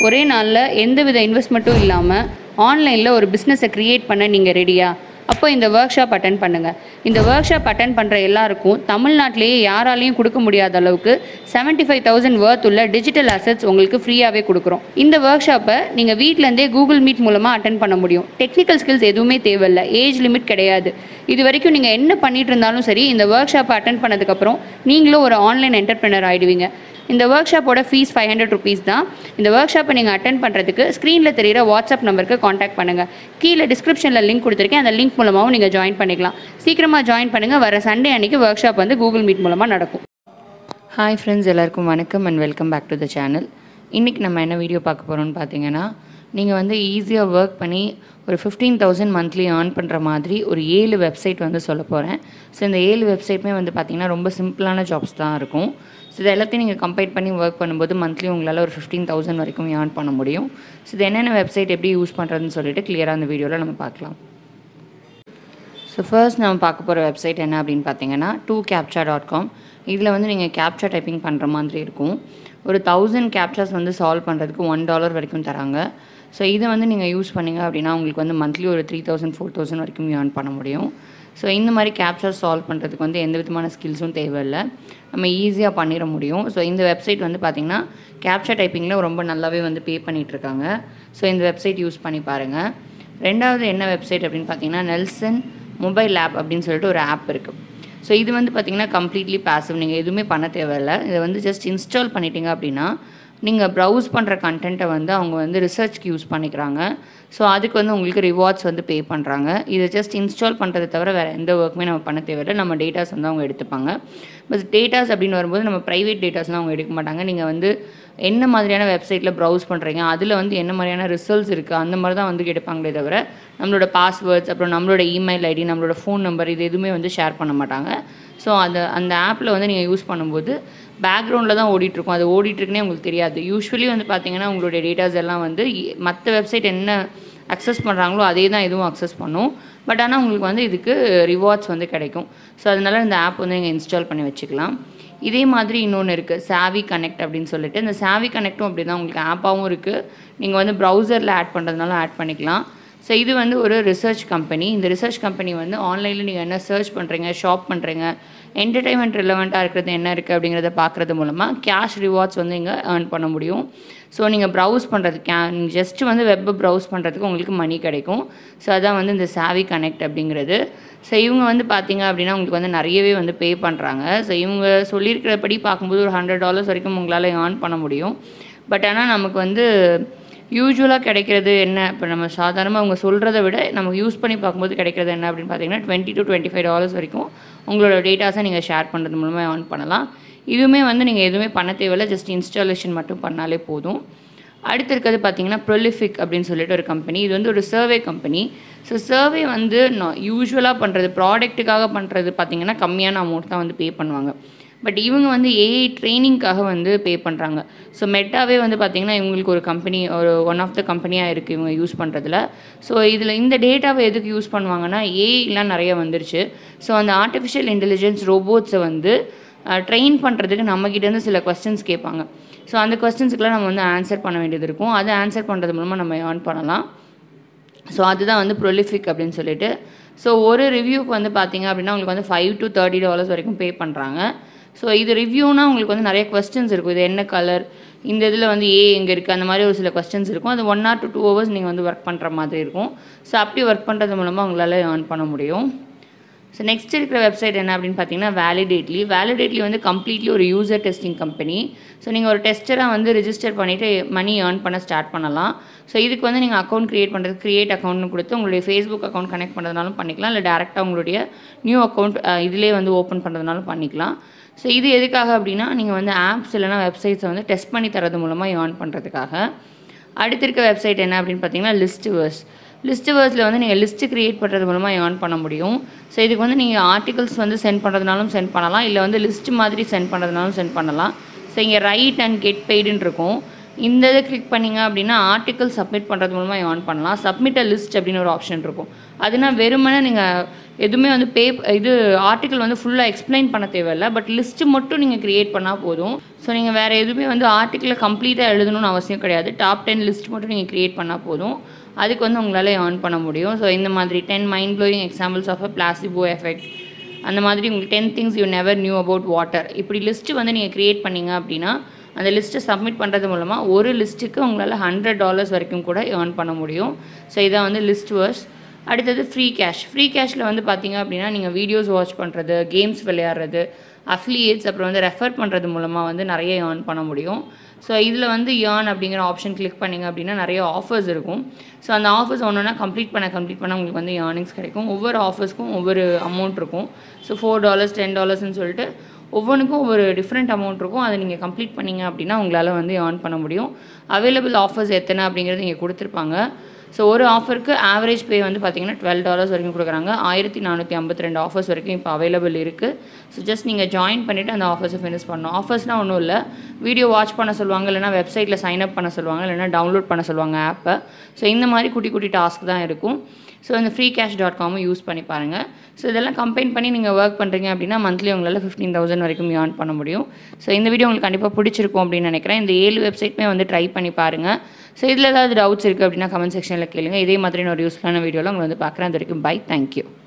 ஒரே நாளில் எந்தவித இன்வெஸ்ட்மெண்ட்டும் இல்லாமல் ஆன்லைனில் ஒரு பிஸ்னஸை க்ரியேட் பண்ண நீங்கள் ரெடியா அப்போ இந்த ஒர்க் ஷாப் அட்டன் பண்ணுங்கள் இந்த ஒர்க் ஷாப் அட்டன் பண்ணுற எல்லாருக்கும் தமிழ்நாட்டிலேயே யாராலையும் கொடுக்க முடியாத அளவுக்கு செவன்ட்டி ஃபைவ் தௌசண்ட் ஒர்த் உள்ள டிஜிட்டல் அசட்ஸ் உங்களுக்கு ஃப்ரீயாகவே கொடுக்குறோம் இந்த ஒர்க் ஷாப்பை நீங்கள் வீட்டிலேருந்தே கூகுள் மீட் மூலமாக அட்டன் பண்ண முடியும் டெக்னிக்கல் ஸ்கில்ஸ் எதுவுமே தேவையில்லை ஏஜ் லிமிட் கிடையாது இது வரைக்கும் நீங்கள் என்ன பண்ணிட்டு இருந்தாலும் சரி இந்த ஒர்க் ஷாப்பை அட்டன் பண்ணதுக்கப்புறம் நீங்களும் ஒரு ஆன்லைன் என்டர்பிரினர் ஆயிடுவீங்க இந்த ஒர்க் ஷாப்போட ஃபீஸ் ஃபைவ் ஹண்ட்ரட் ருபீஸ் தான் இந்த ஒர்க் ஷாப்பை நீங்கள் அட்டன் பண்ணுறதுக்கு ஸ்க்ரீனில் தெரியிற வாட்ஸ்அப் நம்பருக்கு காண்டாக்ட் பண்ணுங்கள் கீழே டிஸ்கிரிப்ஷனில் லிங்க் கொடுத்துருக்கேன் அந்த லிங்க் மூலமாகவும் நீங்கள் ஜாயின் பண்ணிக்கலாம் சீக்கிரமாக ஜாயின் பண்ணுங்கள் வர சண்டே அன்னைக்கு ஒர்க் ஷாப் வந்து கூகுள் மீட் மூலமாக நடக்கும் ஹாய் ஃப்ரெண்ட்ஸ் எல்லாருக்கும் வணக்கம் and welcome back to the channel இன்றைக்கி நம்ம என்ன வீடியோ பார்க்க போகிறோம்னு பார்த்தீங்கன்னா நீங்கள் வந்து ஈஸியாக ஒர்க் பண்ணி ஒரு ஃபிஃப்டீன் தௌசண்ட் மந்த்லி ஏர்ன் பண்ணுற மாதிரி ஒரு ஏழு வெப்சைட் வந்து சொல்ல போகிறேன் ஸோ இந்த ஏழு வெப்சைட்டுமே வந்து பார்த்திங்கன்னா ரொம்ப சிம்பிளான ஜாப்ஸ் தான் இருக்கும் ஸோ இது எல்லாத்தையும் நீங்கள் கம்பைட் பண்ணி ஒர்க் பண்ணும்போது மந்த்லி உங்களால் ஒரு ஃபிஃப்டீன் தௌசண்ட் வரைக்கும் ஏர்ன் பண்ண முடியும் ஸோ இது என்னென்ன வெப்சைட் எப்படி யூஸ் பண்ணுறதுன்னு சொல்லிட்டு கிளியராக அந்த வீடியோவில் நம்ம பார்க்கலாம் ஸோ ஃபர்ஸ்ட் நம்ம பார்க்க போகிற வெப்சைட் என்ன அப்படின்னு பார்த்தீங்கன்னா டூ கேப்சா டாட் காம் இதில் வந்து நீங்கள் கேப்சா டைப்பிங் பண்ணுற மாதிரி இருக்கும் ஒரு தௌசண்ட் கேப்சாஸ் வந்து சால்வ் பண்ணுறதுக்கு ஒன் டாலர் வரைக்கும் தராங்க ஸோ இதை வந்து நீங்கள் யூஸ் பண்ணீங்க அப்படின்னா உங்களுக்கு வந்து மந்த்லி ஒரு த்ரீ தௌசண்ட் ஃபோர் தௌசண்ட் வரைக்கும் ஏர்ன் பண்ண முடியும் ஸோ இந்த மாதிரி கேப்சாஸ் சால்வ் பண்ணுறதுக்கு வந்து எந்த விதமான ஸ்கில்ஸும் தேவையில்லை நம்ம ஈஸியாக பண்ணிட முடியும் ஸோ இந்த வெப்சைட் வந்து பார்த்திங்கன்னா கேப்சா டைப்பிங்கில் ரொம்ப நல்லாவே வந்து பே பண்ணிகிட்ருக்காங்க ஸோ இந்த வெப்சைட் யூஸ் பண்ணி பாருங்கள் ரெண்டாவது என்ன வெப்சைட் அப்படின்னு பார்த்தீங்கன்னா நெல்சன் மொபைல் ஆப் அப்படின்னு சொல்லிட்டு ஒரு ஆப் இருக்குது ஸோ இது வந்து பார்த்திங்கன்னா கம்ப்ளீட்லி பாசிவ் நீங்கள் எதுவுமே பண்ண தேவையில்லை இதை வந்து ஜஸ்ட் இன்ஸ்டால் பண்ணிட்டீங்க அப்படின்னா நீங்கள் ப்ரௌஸ் பண்ணுற கண்டென்ட்டை வந்து அவங்க வந்து ரிசர்ச்க்கு யூஸ் பண்ணிக்கிறாங்க ஸோ அதுக்கு வந்து உங்களுக்கு ரிவார்ட்ஸ் வந்து பே பண்ணுறாங்க இதை ஜஸ்ட் இன்ஸ்டால் பண்ணுறதை தவிர வேறு எந்த ஒர்க்குமே நம்ம பண்ண தேவையில்லை நம்ம டேட்டாஸ் வந்து அவங்க எடுத்துப்பாங்க பட் டேட்டாஸ் அப்படின்னு வரும்போது நம்ம ப்ரைவேட் டேட்டாஸ்லாம் அவங்க எடுக்க மாட்டாங்க நீங்கள் வந்து என்ன மாதிரியான வெப்சைட்டில் ப்ரௌஸ் பண்ணுறீங்க அதில் வந்து என்ன மாதிரியான ரிசல்ட்ஸ் இருக்குது அந்த மாதிரி தான் வந்து எடுப்பாங்களே தவிர நம்மளோட பாஸ்வேர்ட்ஸ் அப்புறம் நம்மளோட இமெயில் ஐடி நம்மளோட ஃபோன் நம்பர் இது எதுவுமே வந்து ஷேர் பண்ண மாட்டாங்க ஸோ அந்த அந்த ஆப்பில் வந்து நீங்கள் யூஸ் பண்ணும்போது பேக்ரவுண்டில் தான் ஓடிட்டுருக்கும் அது ஓடிட்டுருக்குனே உங்களுக்கு தெரியாது யூஸ்வலி வந்து பார்த்தீங்கன்னா உங்களுடைய டேட்டாஸ் எல்லாம் வந்து மற்ற வெப்சைட் என்ன அக்சஸ் பண்ணுறாங்களோ அதே தான் இதுவும் அக்சஸ் பண்ணும் பட் ஆனால் உங்களுக்கு வந்து இதுக்கு ரிவார்ட்ஸ் வந்து கிடைக்கும் ஸோ அதனால் இந்த ஆப் வந்து நீங்கள் இன்ஸ்டால் பண்ணி வச்சுக்கலாம் இதே மாதிரி இன்னொன்று இருக்குது சாவி கனெக்ட் அப்படின்னு சொல்லிட்டு இந்த சாவி கனெக்ட்டும் அப்படி தான் உங்களுக்கு ஆப்பாகவும் இருக்குது நீங்கள் வந்து ப்ரௌசரில் ஆட் பண்ணுறதுனால ஆட் பண்ணிக்கலாம் ஸோ இது வந்து ஒரு ரிசர்ச் கம்பெனி இந்த ரிசர்ச் கம்பெனி வந்து ஆன்லைனில் நீங்கள் என்ன சர்ச் பண்ணுறீங்க ஷாப் பண்ணுறீங்க என்டர்டைன்மெண்ட் ரிலவெண்ட்டாக இருக்கிறது என்ன இருக்குது அப்படிங்கிறத பார்க்குறது மூலமாக கேஷ் ரிவார்ட்ஸ் வந்து இங்கே ஏர்ன் பண்ண முடியும் ஸோ நீங்கள் ப்ரௌஸ் பண்ணுறது கே நீங்கள் ஜஸ்ட்டு வந்து வெப்பை ப்ரௌஸ் பண்ணுறதுக்கு உங்களுக்கு மணி கிடைக்கும் ஸோ அதான் வந்து இந்த சாவி கனெக்ட் அப்படிங்கிறது ஸோ இவங்க வந்து பார்த்தீங்க அப்படின்னா உங்களுக்கு வந்து நிறையவே வந்து பே பண்ணுறாங்க ஸோ இவங்க சொல்லியிருக்கிறபடி பார்க்கும்போது ஒரு ஹண்ட்ரட் டாலர்ஸ் வரைக்கும் உங்களால் ஏர்ன் பண்ண முடியும் பட் ஆனால் நமக்கு வந்து யூஸ்வலாக கிடைக்கிறது என்ன இப்போ நம்ம சாதாரணமாக அவங்க சொல்கிறத விட நம்ம யூஸ் பண்ணி பார்க்கும்போது கிடைக்கிறது என்ன அப்படின்னு பார்த்தீங்கன்னா twenty to twenty five dollars வரைக்கும் உங்களோட டேட்டாஸை நீங்கள் ஷேர் பண்ணுறது மூலமாக ஏர்ன் பண்ணலாம் இதுவுமே வந்து நீங்கள் எதுவுமே பண்ண தேவையில்லை ஜஸ்ட் இன்ஸ்டாலேஷன் மட்டும் பண்ணாலே போதும் அடுத்து இருக்கிறது பார்த்தீங்கன்னா ப்ரொலிஃபிக் அப்படின்னு சொல்லிட்டு ஒரு கம்பெனி இது வந்து ஒரு சர்வே கம்பெனி ஸோ சர்வே வந்து நான் யூஸ்வலாக பண்ணுறது ப்ராடக்ட்டுக்காக பண்ணுறது பார்த்தீங்கன்னா கம்மியான அமௌண்ட் தான் வந்து பே பண்ணுவாங்க பட் இவங்க வந்து ஏஐ ட்ரைனிங்காக வந்து பே பண்ணுறாங்க ஸோ மெட்டாவே வந்து பார்த்திங்கன்னா இவங்களுக்கு ஒரு கம்பெனி ஒரு ஒன் ஆஃப் த கம்பெனியாக இருக்குது இவங்க யூஸ் பண்ணுறதுல ஸோ இதில் இந்த டேட்டாவை எதுக்கு யூஸ் பண்ணுவாங்கன்னா ஏஐலாம் நிறைய வந்துருச்சு ஸோ அந்த ஆர்டிஃபிஷியல் இன்டெலிஜென்ஸ் ரோபோட்ஸை வந்து ட்ரெயின் பண்ணுறதுக்கு நம்மக்கிட்டேருந்து சில கொஸ்டின்ஸ் கேட்பாங்க ஸோ அந்த கொஸ்டின்ஸுக்கெலாம் நம்ம வந்து ஆன்சர் பண்ண வேண்டியது இருக்கும் அதை ஆன்சர் பண்ணுறது மூலமாக நம்ம ஏர்ன் பண்ணலாம் ஸோ அதுதான் வந்து ப்ரொலிஃபிக் அப்படின்னு சொல்லிட்டு ஸோ ஒரு ரிவ்யூக்கு வந்து பார்த்தீங்க அப்படின்னா உங்களுக்கு வந்து ஃபைவ் டு தேர்ட்டி டாலர்ஸ் வரைக்கும் பே பண்ணுறாங்க ஸோ இது ரிவ்யூனா உங்களுக்கு வந்து நிறைய கொஸ்டின்ஸ் இருக்கும் இது என்ன கலர் இந்த இதில் வந்து ஏ எங்கே இருக்குது அந்த மாதிரி ஒரு சில கொஸ்டின்ஸ் இருக்கும் அது one or two two hours நீங்கள் வந்து ஒர்க் பண்ணுற மாதிரி இருக்கும் ஸோ அப்படி ஒர்க் பண்ணுறது மூலமாக உங்களால் ஏர்ன் பண்ண முடியும் ஸோ நெக்ஸ்ட் இருக்கிற வெப்சைட் என்ன அப்படின்னு பார்த்தீங்கன்னா வேலிடேட்லி வேலிடேட்லி வந்து கம்ப்ளீட்லி ஒரு யூசர் டெஸ்டிங் கம்பெனி ஸோ நீங்கள் ஒரு டெஸ்டராக வந்து ரிஜிஸ்டர் பண்ணிவிட்டு மணி ஏர்ன் பண்ண ஸ்டார்ட் பண்ணலாம் ஸோ இதுக்கு வந்து நீங்கள் அக்கௌண்ட் க்ரியேட் பண்ணுறது க்ரியேட் அக்கௌண்ட்னு கொடுத்து உங்களுடைய ஃபேஸ்புக் அக்கௌண்ட் கனெக்ட் பண்ணுறதுனாலும் பண்ணிக்கலாம் இல்லை டேரெக்டாக உங்களுடைய நியூ அக்கௌண்ட் இதிலே வந்து ஓப்பன் பண்ணுறதுனாலும் பண்ணிக்கலாம் ஸோ இது எதுக்காக அப்படின்னா நீங்கள் வந்து ஆப்ஸ் இல்லைனா வெப்சைட்ஸை வந்து டெஸ்ட் பண்ணி தரது மூலமாக ஏர்ன் பண்ணுறதுக்காக அடுத்து இருக்க வெப்சைட் என்ன அப்படின்னு பார்த்தீங்கன்னா லிஸ்ட்வர்ஸ் லிஸ்ட்வர்ஸில் வந்து நீங்கள் லிஸ்ட்டு க்ரியேட் பண்ணுறது மூலமாக ஏர்ன் பண்ண முடியும் ஸோ இதுக்கு வந்து நீங்கள் ஆர்டிகல்ஸ் வந்து சென்ட் பண்ணுறதுனாலும் சென்ட் பண்ணலாம் இல்லை வந்து லிஸ்ட் மாதிரி சென்ட் பண்ணுறதுனாலும் சென்ட் பண்ணலாம் ஸோ இங்கே ரைட் அண்ட் கெட் பெய்டுன்னு இருக்கும் இந்த இதை கிளிக் பண்ணிங்க அப்படின்னா ஆர்டிக்கல் சப்மிட் பண்ணுறது மூலமாக ஏர்ன் பண்ணலாம் சப்மிட் அ லிஸ்ட் அப்படின்னு ஒரு ஆப்ஷன் இருக்கும் அதுனா வெறுமனே நீங்கள் எதுவுமே வந்து பே இது ஆர்டிக்கல் வந்து ஃபுல்லாக எக்ஸ்பிளைன் பண்ண தேவையில்ல பட் லிஸ்ட்டு மட்டும் நீங்கள் க்ரியேட் பண்ணால் போதும் ஸோ நீங்கள் வேறு எதுவுமே வந்து ஆர்டிக்கலை கம்ப்ளீட்டாக எழுதணும்னு அவசியம் கிடையாது டாப் டென் லிஸ்ட் மட்டும் நீங்கள் க்ரியேட் பண்ணால் போதும் அதுக்கு வந்து உங்களால் ஏர்ன் பண்ண முடியும் ஸோ இந்த மாதிரி ten mind blowing examples of a placebo effect அந்த மாதிரி உங்களுக்கு ten things you never knew about water இப்படி லிஸ்ட்டு வந்து நீங்கள் க்ரியேட் பண்ணீங்க அப்படின்னா அந்த லிஸ்ட்டை சப்மிட் பண்ணுறது மூலமாக ஒரு லிஸ்ட்டுக்கு உங்களால் ஹண்ட்ரட் டாலர்ஸ் வரைக்கும் கூட ஏர்ன் பண்ண முடியும் ஸோ இதான் வந்து லிஸ்ட் வர்ஸ் அடுத்தது ஃப்ரீ கேஷ் ஃப்ரீ கேஷில் வந்து பார்த்தீங்க அப்படின்னா நீங்கள் வீடியோஸ் வாட்ச் பண்ணுறது கேம்ஸ் விளையாடுறது அஃப்லியேட்ஸ் அப்புறம் வந்து ரெஃபர் பண்ணுறது மூலமாக வந்து நிறைய ஏர்ன் பண்ண முடியும் ஸோ இதில் வந்து ஏர்ன் அப்படிங்கிற ஆப்ஷன் கிளிக் பண்ணிங்க அப்படின்னா நிறைய ஆஃபர்ஸ் இருக்கும் ஸோ அந்த ஆஃபர்ஸ் ஒன்றுனா கம்ப்ளீட் பண்ண கம்ப்ளீட் பண்ண உங்களுக்கு வந்து ஏர்னிங்ஸ் கிடைக்கும் ஒவ்வொரு ஆஃபர்ஸ்க்கும் ஒவ்வொரு அமௌண்ட் இருக்கும் ஸோ ஃபோர் டாலர்ஸ் டென் டாலர்ஸ்னு சொல்லிட்டு ஒவ்வொன்றுக்கும் ஒரு டிஃப்ரெண்ட் அமௌண்ட் இருக்கும் அதை நீங்கள் கம்ப்ளீட் பண்ணீங்க அப்படின்னா உங்களால் வந்து ஏர்ன் பண்ண முடியும் அவைலபிள் ஆஃபர்ஸ் எத்தனை அப்படிங்கிறது இங்கே கொடுத்துருப்பாங்க ஸோ ஒரு ஆஃபருக்கு ஆவரேஜ் பே வந்து பார்த்தீங்கன்னா டுவெல் டாலர்ஸ் வரைக்கும் கொடுக்குறாங்க ஆயிரத்தி நானூற்றி ஐம்பத்தி ரெண்டு ஆஃபர்ஸ் வரைக்கும் இப்போ அவைலபிள் இருக்குது ஸோ ஜஸ்ட் நீங்கள் ஜாயின் பண்ணிவிட்டு அந்த ஆஃபர்ஸை ஃபினிஷ் பண்ணணும் ஆஃபர்ஸ்னால் ஒன்றும் இல்லை வீடியோ வாட்ச் பண்ண சொல்லுவாங்க இல்லைனா வெப்சைட்டில் சைன் அப் பண்ண சொல்லுவாங்க இல்லைனா டவுன்லோட் பண்ண சொல்லுவாங்க ஆப்பை ஸோ இந்த மாதிரி குட்டி குட்டி டாஸ்க் தான் இருக்கும் ஸோ இந்த ஃப்ரீ கேஷ் டாட் காமும் யூஸ் பண்ணி பாருங்கள் ஸோ இதெல்லாம் கம்பைன் பண்ணி நீங்கள் ஒர்க் பண்ணுறீங்க அப்படின்னா மந்த்லி உங்களால் ஃபிஃப்டீன் தௌசண்ட் வரைக்கும் ஏர்ன் பண்ண முடியும் ஸோ இந்த வீடியோ உங்களுக்கு கண்டிப்பாக பிடிச்சிருக்கும் அப்படின்னு நினைக்கிறேன் இந்த ஏழு வெப்சைட்டுமே வந்து ட்ரை பண்ணி பாருங்கள் ஸோ இதில் ஏதாவது டவுட்ஸ் இருக்குது அப்படின்னா கமெண்ட் செக்ஷனில் கேளுங்க இதே மாதிரி நான் ஒரு யூஸ்ஃபுல்லான வீடியோவில் உங்களை வந்து பார்க்குறேன் அது வரைக்கும் பை தேங்க்யூ